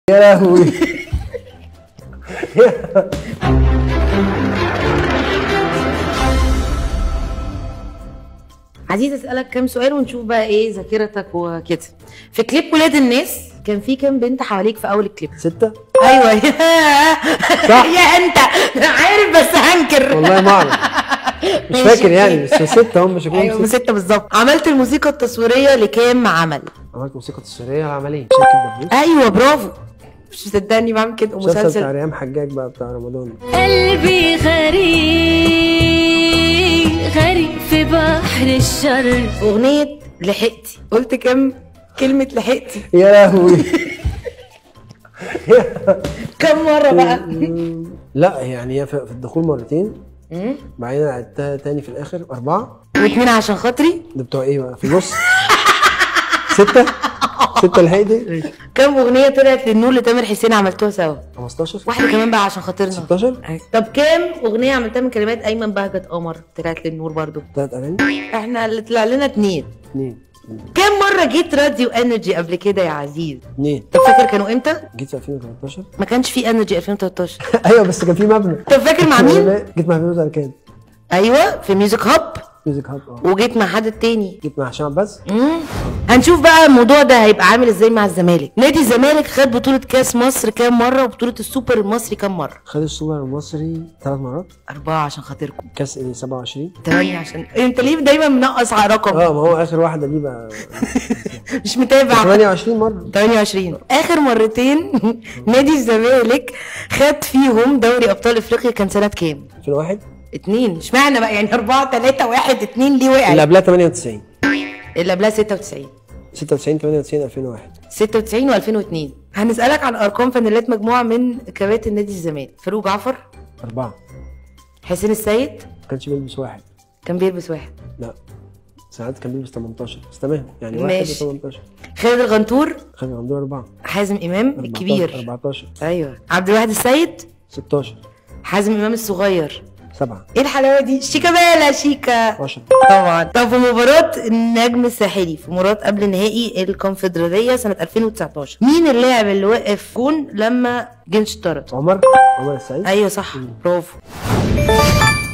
يا لهوي عايزة اسالك كام سؤال ونشوف بقى ايه ذاكرتك وكده في كليب ولاد الناس كان في كام بنت حواليك في اول الكليب ستة ايوه يا صح. يا انت عارف بس هنكر والله ما اعرف مش فاكر يعني بس ستة هم شكلهم ايوه ستة ستة بالظبط عملت الموسيقى التصويريه لكام عمل عملت موسيقى تصويرية العملية شركة دبليو ايوه برافو مش مصدقني بعمل كده مسلسل بتاع ومسلسل ريهام حجاج بقى بتاع رمضان قلبي غريق غريق في بحر الشر اغنيه لحقتي قلت كام كلمه لحقتي يا لهوي كم مره بقى لا يعني هي في في الدخول مرتين مم. بعدين عدتها تاني في الاخر اربعة واتنين عشان خاطري ده بتوع ايه بقى في النص ستة ستة لحقتي كم اغنيه طلعت للنور لتامر حسين عملتوها سوا 15 واحده كمان بقى عشان خاطرنا 16 طب كام اغنيه عملتها من كلمات ايمن بهجت قمر طلعت للنور برضو تلات اغاني احنا اللي طلع لنا اتنين اتنين كام مره جيت راديو انرجي قبل كده يا عزيز اتنين طب فاكر كانوا امتى جيت في 2013 ما كانش في انرجي 2013 ايوه بس كان في مبنى طب فاكر مع مين جيت مع فيروز اركان ايوه في ميوزك هاب ميوزك هاب اه وجيت مع حد تاني جيت مع هشام عباس مم. هنشوف بقى الموضوع ده هيبقى عامل ازاي مع الزمالك نادي الزمالك خد بطولة كاس مصر كام مرة وبطولة السوبر المصري كام مرة خد السوبر المصري ثلاث مرات أربعة عشان خاطركم كاس ايه 27 تمانية عشان انت ليه دايما منقص على رقم اه ما هو اخر واحده دي بقى مش متابع 28 مره 28 اخر مرتين نادي الزمالك خد فيهم دوري ابطال افريقيا كان سنة كام؟ 2001 اتنين اشمعنى بقى يعني أربعة تلاتة واحد اتنين ليه اللي وقع؟ قبلها 98 اللي قبلها 96 96 98 2001 96 و2002 هنسألك عن أرقام فانيلات مجموعة من كباتن نادي الزمالك فاروق جعفر أربعة حسين السيد ما كانش بيلبس واحد كان بيلبس واحد لا ساعات كان بيلبس 18 بس تمام يعني واحد ماشي. و 18 خالد الغنطور خلينا عنده أربعة حازم إمام 14 الكبير 14 أيوه عبد الواحد السيد 16 حازم إمام الصغير سبعة ايه الحلاوه دي شيكابالا شيكا 10 طبعا طب في مباراة النجم الساحلي في مباراة قبل نهائي الكونفدرالية سنة 2019 مين اللاعب اللي وقف جون لما جنش طرد؟ عمر عمر السعيد ايوه صح برافو